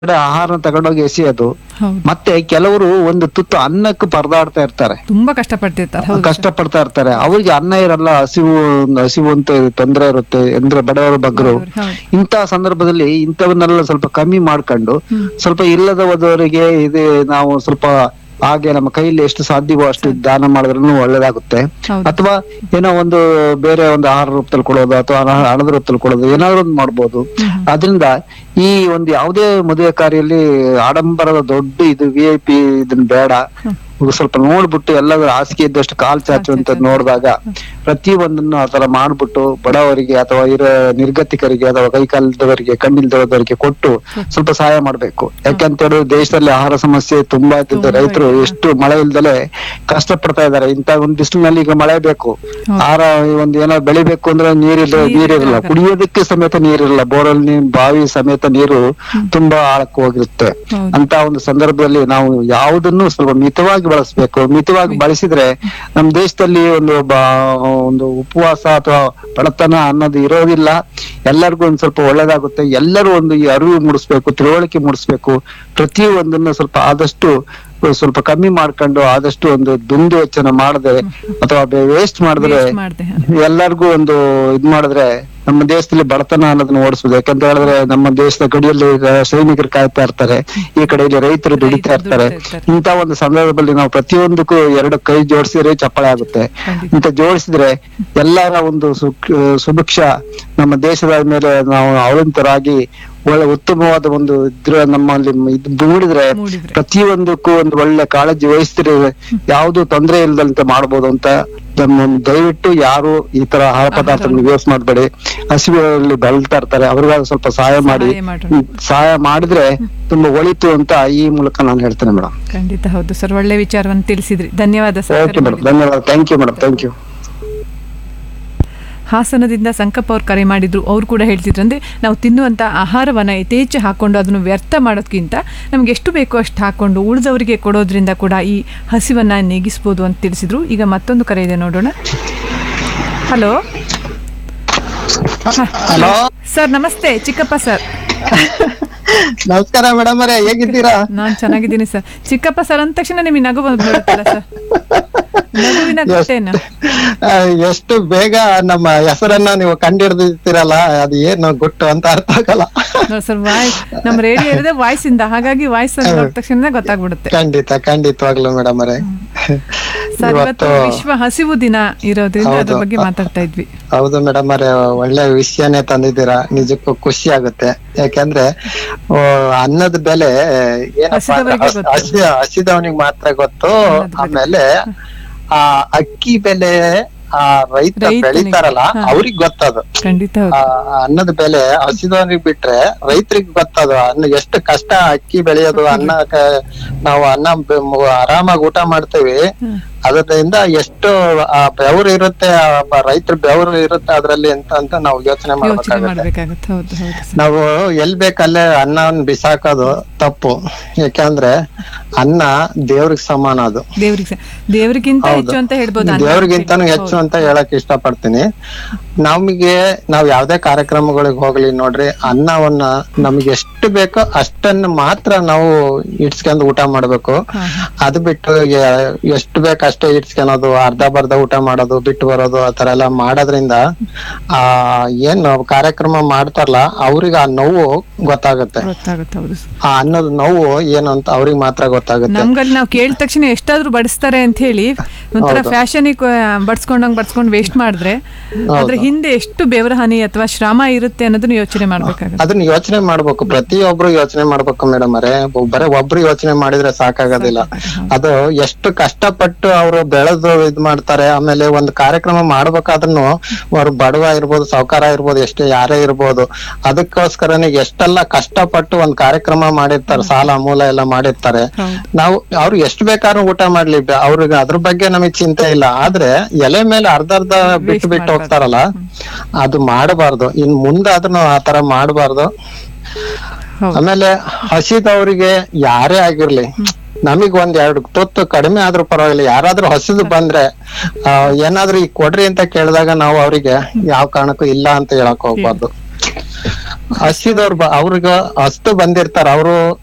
ಕಡೆ ಆಹಾರ ತಗೊಂಡೋಗಿ ಎಸೆಯೋದು ಹೌದು ಮತ್ತೆ ಕೆಲವರು ಒಂದು ತುತ್ತು ಅನ್ನಕ್ಕೆ ಪರದಾಡ್ತಾ ಇರ್ತಾರೆ ತುಂಬಾ ಕಷ್ಟಪಡ್ತಿರ್ತಾರೆ ಹೌದು ಕಷ್ಟ ಪಡ್ತಾ ಇರ್ತಾರೆ ಅವ್ರಿಗೆ ಅನ್ನ ಇರಲ್ಲ ಹಸಿವು ಹಸಿವು ಅಂತ ತೊಂದರೆ ಇರುತ್ತೆ ಅಂದ್ರೆ ಬಡವರು ಬಗ್ಗರು ಹೌದು ಇಂತಹ ಸಂದರ್ಭದಲ್ಲಿ ಇಂಥವನ್ನೆಲ್ಲ ಸ್ವಲ್ಪ ಕಮ್ಮಿ ಮಾಡ್ಕೊಂಡು ಹ್ಮ್. ಸ್ವಲ್ಪ ಇಲ್ಲದ ಹೋದವರಿಗೆ ಇದು ನಾವು ಸ್ವಲ್ಪ ಹಾಗೆ ನಮ್ಮ ಕೈಯಲ್ಲಿ ಎಷ್ಟು ಸಾಧ್ಯವೋ ಅಷ್ಟು ದಾನ ಮಾಡಿದ್ರೂ ಒಳ್ಳೇದಾಗುತ್ತೆ ಹೌದು ಅಥವಾ ಏನೋ ಒಂದು ಬೇರೆ ಒಂದು ಆಹಾರ ರೂಪದಲ್ಲಿ ಕೊಡೋದು ಅಥವಾ ಹಣ- ಹಣದ ರೂಪದಲ್ಲಿ ಕೊಡೋದು ಏನಾದ್ರು ಒಂದು ಮಾಡ್ಬೋದು ಹ್ಮ್. ಅದರಿಂದ ಈ ಒಂದು ಯಾವುದೇ ಮದುವೆ ಕಾರ್ಯಲ್ಲಿ ಆಡಂಬರದ ದೊಡ್ಡ ಇದು ವಿ ಐ ಪಿ ಇದನ್ನ ಬೇಡ ಹ್ಮ್. ಇದು ಸ್ವಲ್ಪ ನೋಡ್ಬಿಟ್ಟು ಎಲ್ಲಾದ್ರೂ ಹಾಸಿಗೆ ಇದ್ದಷ್ಟು ಕಾಲ್ ಚಾಚು ಅಂತ ಚಾಚು. ನೋಡಿದಾಗ ಪ್ರತಿ ಒಂದನ್ನು ಆತರ ಮಾಡ್ಬಿಟ್ಟು ಬಡವರಿಗೆ ಅಥವಾ ಇರೋ ನಿರ್ಗತಿಕರಿಗೆ ಅಥವಾ ಕೈಕಾಲದವರಿಗೆ ಕಣ್ಣಿಲ್ದವರಿಗೆ ಕೊಟ್ಟು ಸ್ವಲ್ಪ ಸಹಾಯ ಮಾಡ್ಬೇಕು ಯಾಕಂತ ಹೇಳಿದ್ರೆ ದೇಶದಲ್ಲಿ ಆಹಾರ ಸಮಸ್ಯೆ ತುಂಬಾ ಇದ್ದಿದ್ದು ತುಂಬಾ ರೈತರು ಇದೆ. ಎಷ್ಟು ಮಳೆ ಇಲ್ದಲೆ ಕಷ್ಟ ಪಡ್ತಾ ಇದಾರೆ ಇಂತ ಒಂದ್ ಬಿಸಿಲಿನಲ್ಲಿ ಈಗ ಮಳೆ ಬೇಕು ಹೌದು. ಆಹಾರ ಒಂದ್ ಏನೋ ಬೆಳಿಬೇಕು ಅಂದ್ರೆ ನೀರಿಲ್ಲ ನೀರಿಲ್ಲ ನೀರಿರಲ್ಲ ಆಗಲ್ಲ. ಕುಡಿಯೋದಕ್ಕೆ ಸಮೇತ ನೀರಿರಲ್ಲ ಬೋರ್ವೆಲ್ ನೀರ್ ಬಾವಿ ಸಮೇತ ನೀರು ತುಂಬಾ ಆಳಕ್ಕೆ ಹೋಗಿರುತ್ತೆ ಹೌದು. ಅಂತ ಒಂದು ಸಂದರ್ಭದಲ್ಲಿ ನಾವು ಯಾವುದನ್ನು ಸ್ವಲ್ಪ ಮಿತವಾಗಿ ಬಳಸಬೇಕು ಮಿತವಾಗಿ ಬಳಸಿದ್ರೆ ನಮ್ ದೇಶದಲ್ಲಿ ಒಂದು ಬ- ಒಂದು ಉಪವಾಸ ಅಥವಾ ಬಡತನ ಅನ್ನೋದು ಇರೋದಿಲ್ಲ ಎಲ್ಲರಿಗೂ ಒಂದ್ ಸ್ವಲ್ಪ ಒಳ್ಳೇದಾಗುತ್ತೆ ಎಲ್ಲರೂ ಒಂದು ಈ ಅರಿವು ಮೂಡಿಸ್ಬೇಕು ತಿಳುವಳಿಕೆ ಮೂಡಿಸ್ಬೇಕು ಪ್ರತಿ ಒಂದನ್ನು ಸ್ವಲ್ಪ ಆದಷ್ಟು ಸ್ವಲ್ಪ ಕಮ್ಮಿ ಮಾಡ್ಕೊಂಡು ಆದಷ್ಟು ಒಂದು ದುಂದು ವೆಚ್ಚನ ಮಾಡದೆ ಅಥವಾ ವೇಸ್ಟ್ ಮಾಡಿದ್ರೆ Waste ಮಾಡ್ದೆ ಎಲ್ಲರಿಗೂ ಒಂದು ಇದ್ ಮಾಡಿದ್ರೆ ನಮ್ಮ ದೇಶದಲ್ಲಿ ಬಡತನ ಅನ್ನೋದನ್ನ ಓಡಿಸ್ಬೋದು ಯಾಕಂತ ಹೇಳಿದ್ರೆ ನಮ್ಮ ದೇಶದ ಗಡಿಯಲ್ಲಿ ಈಗ ಸೈನಿಕರು ಕಾಯ್ತಾ ಇರ್ತಾರೆ ಈ ಕಡೆಯಲ್ಲಿ ರೈತರು ದುಡಿತಾ ಇರ್ತಾರೆ ದುಡಿತಾ ಇರ್ತಾರೆ. ಇಂತ ಒಂದು ಸಂದರ್ಭದಲ್ಲಿ ನಾವು ಪ್ರತಿಯೊಂದಕ್ಕೂ ಎರಡು ಕೈ ಜೋಡಿಸಿದ್ರೆ ಚಪ್ಪಳೆ ಆಗುತ್ತೆ ಖಂಡಿತ. ಇಂತ ಜೋಡಿಸಿದ್ರೆ ಎಲ್ಲರ ಒಂದು ಸುಖ ಸುಭಿಕ್ಷ ನಮ್ಮ ದೇಶದ ಮೇಲೆ ನಾವು ಅವಲಂಬಿತರಾಗಿ ಒಳ್ಳೆ ಉತ್ತಮವಾದ ಒಂದು ಇದ್ರ ನಮ್ಮಲ್ಲಿ ಇದು ಮೂಡಿದ್ರೆ ಮೂಡಿದ್ರೆ. ಪ್ರತಿಯೊಂದಕ್ಕೂ ಒಂದು ಒಳ್ಳೆ ಕಾಳಜಿ ವಹಿಸಿದ್ರೆ ಯಾವ್ದು ತೊಂದರೆ ಇಲ್ದಂತೆ ಮಾಡ್ಬೋದು ಅಂತ ನಮ್ಮ ದಯವಿಟ್ಟು ಯಾರು ಈ ತರ ಆಹಾರ ಪದಾರ್ಥಗಳನ್ನ ಯೂಸ್ ಮಾಡಬೇಡಿ ಹಸಿವಿನಲ್ಲಿ ಬಳಲ್ತಾ ಇರ್ತಾರೆ ಅವ್ರಿಗಾದ್ರು ಸ್ವಲ್ಪ ಸಹಾಯ ಮಾಡಿ ಸಹಾಯ ಮಾಡೋಣ. ಹ್ಮ್, ಸಹಾಯ ಮಾಡಿದ್ರೆ ತುಂಬಾ ಒಳಿತು ಅಂತ ಈ ಮೂಲಕ ನಾನು ಹೇಳ್ತೇನೆ ಮೇಡಮ್ ಖಂಡಿತ ಹೌದು ಸರ್ ಒಳ್ಳೆ ವಿಚಾರವನ್ನು ತಿಳಿಸಿದ್ರಿ ಧನ್ಯವಾದ ಸರ್ ಓಕೆ ಮೇಡಮ್ ಧನ್ಯವಾದ thank you madam thank you ಹಾಸನದಿಂದ ಸಂಕಪ್ಪ ಅವ್ರು ಕರೆ ಮಾಡಿದ್ರು ಅವ್ರು ಕೂಡ ಹೇಳ್ತಿದ್ರು ಅಂದ್ರೆ ನಾವು ತಿನ್ನುವಂಥ ಆಹಾರವನ್ನು ಯಥೇಚ್ಛ ಹಾಕೊಂಡು ಅದನ್ನು ವ್ಯರ್ಥ ಮಾಡೋದಕ್ಕಿಂತ ನಮ್ಗೆ ಎಷ್ಟು ಬೇಕೋ ಅಷ್ಟು ಹಾಕೊಂಡು ಉಳಿದವರಿಗೆ ಕೊಡೋದ್ರಿಂದ ಕೂಡ ಈ ಹಸಿವನ್ನು ನೀಗಿಸ್ಬೋದು ಅಂತ ತಿಳಿಸಿದ್ರು ಈಗ ಮತ್ತೊಂದು ಕರೆ ಇದೆ ನೋಡೋಣ ಹಲೋ ಹಲೋ ಸರ್ ನಮಸ್ತೆ ಚಿಕ್ಕಪ್ಪ ಸರ್ ನಮಸ್ಕಾರ ಮೇಡಮ್ ಅವರೇ ಹೇಗಿದ್ದೀರಾ ನಾನು ಚೆನ್ನಾಗಿದ್ದೀನಿ ಸರ್ ಚಿಕ್ಕಪ್ಪ ಸರ್ ಅಂದ ತಕ್ಷಣ ನಿಮಗೆ ನಗು ಬಂದು ಬಿಡುತ್ತಲ್ಲ ಸರ್ ನಗುವಿನ ಗೊತ್ತೇನು ಆ, ಎಷ್ಟು ಬೇಗ ನಮ್ಮ ಹೆಸರನ್ನ ನೀವು ಕಂಡಿಡ್ದಿರ್ತೀರಲ್ಲ ಅದು ಏನು ಗುಟ್ಟು ಅಂತ ಅರ್ಥ ಆಗಲ್ಲ ನೋಡಿ ಸರ್ ವಾಯ್ಸ್ ನಮ್ಮ ರೇಡಿಯೋ ಇರೋದೇ ವಾಯ್ಸ್ ಇಂದ ಹಾಗಾಗಿ ವಾಯ್ಸ್ ನೋಡಿದ ತಕ್ಷಣ ಗೊತ್ತಾಗ್ಬಿಡುತ್ತೆ ಖಂಡಿತ ಖಂಡಿತವಾಗ್ಲು ಮೇಡಮ್ ಅವರೇ ಸರ್ ಇವತ್ತು ಇವತ್ತು ವಿಶ್ವ ಹಸಿವು ದಿನ ಇರೋದ್ರಿಂದ ಅದ್ರ ಹೌದು. ಬಗ್ಗೆ ಮಾತಾಡ್ತಾ ಇದ್ವಿ ಹೌದು ಮೇಡಮ್ ಅವರೇ ಒಳ್ಳೆ ವಿಷಯನೇ ತಂದಿದ್ದೀರಾ ನಿಜಕ್ಕೂ ಖುಷಿ ಆಗುತ್ತೆ ಯಾಕಂದ್ರೆ ಆ, ಅನ್ನದ ಬೆಲೆ ಏನಪ್ಪಾ ಅಂದ್ರೆ ಹಸಿದವರಿಗೆ ಗೊತ್ತು. ಹಸಿ ಹಸಿದವನಿಗೆ ಮಾತ್ರ ಗೊತ್ತು ಅನ್ನದ ಬೆಲೆ. ಆಮೇಲೆ ಆ ಅಕ್ಕಿ ಬೆಲೆ ಆ ರೈತ ರೈತನಿಗೆ. ಬೆಳಿತಾರಲ್ಲ ಹಾ. ಅವ್ರಿಗೆ ಗೊತ್ತದು ಖಂಡಿತ ಆ, ಹೌದು ಅನ್ನದ ಬೆಲೆ ಹಸಿದವನಿಗೆ ಬಿಟ್ರೆ ರೈತರಿಗೆ ಗೊತ್ತದು ಅನ್ನ ಎಷ್ಟು ಕಷ್ಟ ಅಕ್ಕಿ ಬೆಳೆಯೋದು ಅನ್ನ ಕ- ನಾವು ಅನ್ನ ಬೆ- ಮು- ಆರಾಮಾಗಿ ಊಟ ಮಾಡ್ತೇವಿ ಹ್ಮ್. ಅದರಿಂದ ಎಷ್ಟು ಆ ಬೆವರು ಇರುತ್ತೆ ಆ ರೈತರ ಬೆವರು ಇರುತ್ತೆ ಅದ್ರಲ್ಲಿ ಅಂತ ಅಂತ ನಾವು ಯೋಚನೆ ಯೋಚನೆ ಮಾಡ್ಬೇಕಾಗುತ್ತೆ ಮಾಡ್ಬೇಕಾಗತ್ತೆ ಹೌದು ಹೌದು ಸರ್ ನಾವು ಎಲ್ ಬೇಕಲ್ಲೇ ಅನ್ನವನ್ನು ಬಿಸಾಕೋದು ತಪ್ಪು ಯಾಕಂದ್ರೆ ಅನ್ನ ದೇವ್ರಿಗೆ ಸಮಾನ ಅದು ದೇವ್ರಿಗೆ ಸ- ದೇವ್ರಿಗಿಂತ ಹೌದು. ಹೆಚ್ಚು ಅಂತ ಹೇಳ್ಬೋದು ಅನ್ನ ದೇವ್ರಿಗಿಂತಾನು ಹೌದು. ಹೆಚ್ಚು ಅಂತ ಹೇಳಕ್ ಇಷ್ಟಪಡ್ತೀನಿ ನಮಗೆ ನಾವ್ ಯಾವ್ದೇ ಕಾರ್ಯಕ್ರಮಗಳಿಗೆ ಹೋಗ್ಲಿ ನೋಡ್ರಿ ಅನ್ನವನ್ನ ನಮ್ಗೆ ಎಷ್ಟು ಬೇಕೋ ಅಷ್ಟನ್ನ ಮಾತ್ರ ನಾವು ಇಡ್ಸ್ಕೊಂಡ್ ಊಟ ಮಾಡ್ಬೇಕು ಹಾ, ಹಾ. ಅದು ಬಿಟ್ಟು ಎ- ಎಷ್ಟು ಬೇಕು ಅಷ್ಟೇ ಇಡ್ಸ್ಕೊಳೋದು ಅರ್ಧ ಬರ್ಧ ಊಟ ಮಾಡೋದು ಬಿಟ್ಟು ಬರೋದು ಆತರ ಎಲ್ಲ ಮಾಡೋದ್ರಿಂದ ಆ ಏನ್ ನಾವ್ ಕಾರ್ಯಕ್ರಮ ಮಾಡ್ತಾರಲ್ಲ ಅವ್ರಿಗೆ ಆ ನೋವು ಗೊತ್ತಾಗುತ್ತೆ ಗೊತ್ತಾಗುತ್ತೆ ಹೌದು ಸರ್. ಆ ಅನ್ನದ ನೋವು ಏನು ಅಂತ ಅವ್ರಿಗೆ ಮಾತ್ರ ಗೊತ್ತಾಗುತ್ತೆ ನಮ್ಗಲ್ಲಿ ನಾವು ಕೇಳಿದ ತಕ್ಷಣ ಎಷ್ಟಾದ್ರೂ ಬಡಿಸ್ತಾರೆ ಅಂತ ಹೇಳಿ ಒಂಥರ ಹೌದು. ಫ್ಯಾಷನ್ ಬಡ್ಸ್ಕೊಂಡಂಗ್ ಬಡ್ಸ್ಕೊಂಡ್ ವೇಸ್ಟ್ ಮಾಡಿದ್ರೆ ಅದ್ರ ಹಿಂದೆ ಎಷ್ಟು ಬೆವರ ಹಾನಿ ಅಥವಾ ಶ್ರಮ ಇರುತ್ತೆ ಅನ್ನೋದನ್ನ ಯೋಚನೆ ಮಾಡ್ಬೇಕಾಗುತ್ತೆ ಅದನ್ನ ಯೋಚನೆ ಮಾಡ್ಬೇಕು ಪ್ರತಿಯೊಬ್ರು ಯೋಚನೆ ಮಾಡ್ಬೇಕು ಮೇಡಮ್ ಅರೆ ಬರೇ ಒಬ್ರು ಯೋಚನೆ ಮಾಡಿದ್ರೆ ಸಾಕಾಗೋದಿಲ್ಲ ಅದು ಎಷ್ಟು ಕಷ್ಟಪಟ್ಟು ಅವರು ಬೆಳೆದು ಇದ್ ಮಾಡ್ತಾರೆ ಆಮೇಲೆ ಒಂದು ಕಾರ್ಯಕ್ರಮ ಮಾಡ್ಬೇಕಾದ್ರೂ ಅವ್ರು ಬಡವ ಇರ್ಬೋದು ಸಾವುಕಾರ ಇರ್ಬೋದು ಎಷ್ಟೇ ಯಾರೇ ಇರ್ಬೋದು ಅದಕ್ಕೋಸ್ಕರನೇ ಎಷ್ಟೆಲ್ಲ ಕಷ್ಟಪಟ್ಟು ಒಂದ್ ಕಾರ್ಯಕ್ರಮ ಮಾಡಿರ್ತಾರೆ ಸಾಲ ಮೂಲ ಎಲ್ಲ ಮಾಡಿರ್ತಾರೆ ಹೌದು. ನಾವು ಅವ್ರು ಎಷ್ಟು ಬೇಕಾದ್ರೂ ಊಟ ಮಾಡ್ಲಿ ಬ- ಅವ್ರಿಗೆ ಅದ್ರ ಬಗ್ಗೆ ನಮಗೆ ಚಿಂತೆ ಇಲ್ಲ ಆದ್ರೆ ಎಲೆ ಮೇಲೆ ಅರ್ಧ ಅರ್ಧ ಬಿಟ್ಟು ಬಿಟ್ಟು ಮಾಡ್ಬಾರ್ದು. ಹೋಗ್ತಾರಲ್ಲ ಅದು ಮಾಡಬಾರ್ದು ಇನ್ ಮುಂದೆ ಅದನ್ನು ಆತರ ಮಾಡಬಾರ್ದು ಹೌದು ಆಮೇಲೆ ಹಸಿದವರಿಗೆ ಯಾರೇ ಆಗಿರ್ಲಿ ನಮಗ್ ಒಂದ್ ಎರಡು ತುತ್ತು ಕಡಿಮೆ ಆದ್ರೂ ಪರವಾಗಿಲ್ಲ ಯಾರಾದ್ರೂ ಹಸಿದು ಬಂದ್ರೆ ಆ, ಏನಾದ್ರೂ ಈಗ ಕೊಡ್ರಿ ಅಂತ ಕೇಳಿದಾಗ ನಾವು ಅವರಿಗೆ ಯಾವ ಕಾರಣಕ್ಕೂ ಇಲ್ಲ ಅಂತ ಹೇಳಕ್ ಹೋಗ್ಬಾರ್ದು ಹಸಿದವ್ರು ಅವ್ರಿಗೆ ಹಸ್ತು ಬಂದಿರ್ತಾರ ಅವರು